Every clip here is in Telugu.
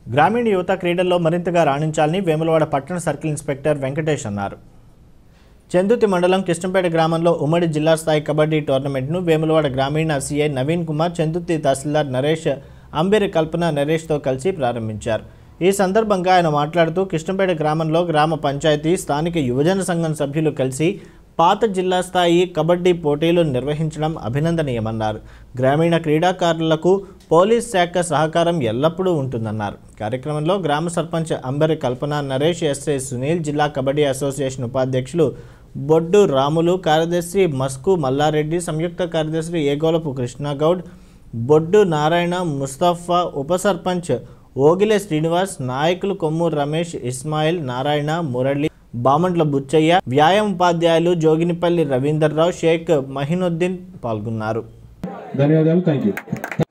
గ్రామీణ యువత క్రీడల్లో మరింతగా రాణించాలని వేములవాడ పట్టణ సర్కిల్ ఇన్స్పెక్టర్ వెంకటేష్ అన్నారు చందుతి మండలం కిష్టంపేట గ్రామంలో ఉమ్మడి జిల్లా స్థాయి కబడ్డీ టోర్నమెంట్ను వేములవాడ గ్రామీణ సీఐ నవీన్ కుమార్ చందుతి తహసీల్దార్ నరేష్ అంబేరి కల్పన నరేష్తో కలిసి ప్రారంభించారు ఈ సందర్భంగా ఆయన మాట్లాడుతూ కిష్టంపేట గ్రామంలో గ్రామ పంచాయతీ స్థానిక యువజన సంఘం సభ్యులు కలిసి పాత జిల్లా స్థాయి కబడ్డీ పోటీలు నిర్వహించడం అభినందనీయమన్నారు గ్రామీణ క్రీడాకారులకు పోలీస్ శాఖ సహకారం ఎల్లప్పుడూ ఉంటుందన్నారు కార్యక్రమంలో గ్రామ సర్పంచ్ అంబరి కల్పన నరేష్ ఎస్ఐ సునీల్ జిల్లా కబడ్డీ అసోసియేషన్ ఉపాధ్యక్షులు బొడ్డు రాములు కార్యదర్శి మస్కు మల్లారెడ్డి సంయుక్త కార్యదర్శి ఏగోలపు కృష్ణగౌడ్ బొడ్డు నారాయణ ముస్తఫా ఉప సర్పంచ్ ఓగిలే శ్రీనివాస్ నాయకులు కొమ్మూరు రమేష్ ఇస్మాయిల్ నారాయణ మురళి బామంట్ల బుచ్చయ్య వ్యాయామ ఉపాధ్యాయులు జోగినిపల్లి రవీందర్రావు షేక్ మహినుద్దీన్ పాల్గొన్నారు ధన్యవాదాలు థ్యాంక్ యూ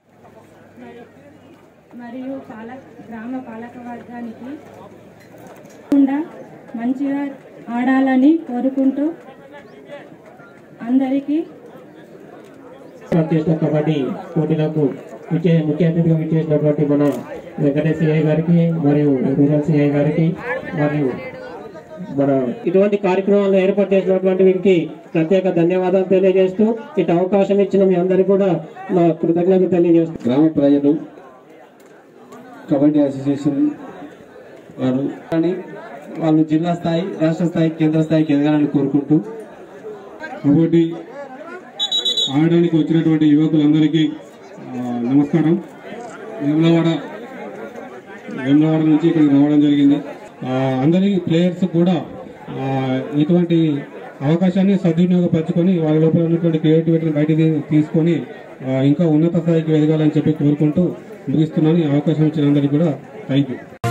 మరియు పాలక గ్రామ పాలక వర్గానికి తప్పకుండా మంచిగా ఆడాలని కోరుకుంటూ అందరికీ చేసిన కబడ్డీ పోటీలకు విచ్చే ముఖ్య అతిథిగా విచ్చేసినటువంటి మన వెంకటేష్ సిఐ గారికి మరియు రూరల్ సిఐ గారికి మరియు మన ఇటువంటి కార్యక్రమాలు ఏర్పాటు చేసినటువంటి వీరికి ప్రత్యేక ధన్యవాదాలు తెలియజేస్తూ ఇటు అవకాశం ఇచ్చిన మీ అందరికీ కూడా నా కృతజ్ఞత తెలియజేస్తూ గ్రామ ప్రజలు కబడ్డీ అసోసియేషన్ వారు కానీ వాళ్ళు జిల్లా స్థాయి రాష్ట్ర స్థాయి కేంద్ర స్థాయికి ఎదగాలని కోరుకుంటూ కబడ్డీ ఆడడానికి వచ్చినటువంటి యువకులందరికీ ఆ, నమస్కారం వేములవాడ వేములవాడ నుంచి ఇక్కడికి రావడం జరిగింది ఆ, అందరి ప్లేయర్స్ కూడా ఆ, ఇటువంటి అవకాశాన్ని సద్వినియోగపరచుకొని వాళ్ళ లోపల ఉన్నటువంటి క్రియేటివిటీని బయటికి తీసుకొని ఆ, ఇంకా ఉన్నత స్థాయికి ఎదగాలని చెప్పి కోరుకుంటూ ముగిస్తున్నాను ఈ అవకాశం ఇచ్చిన అందరికీ కూడా థ్యాంక్ యూ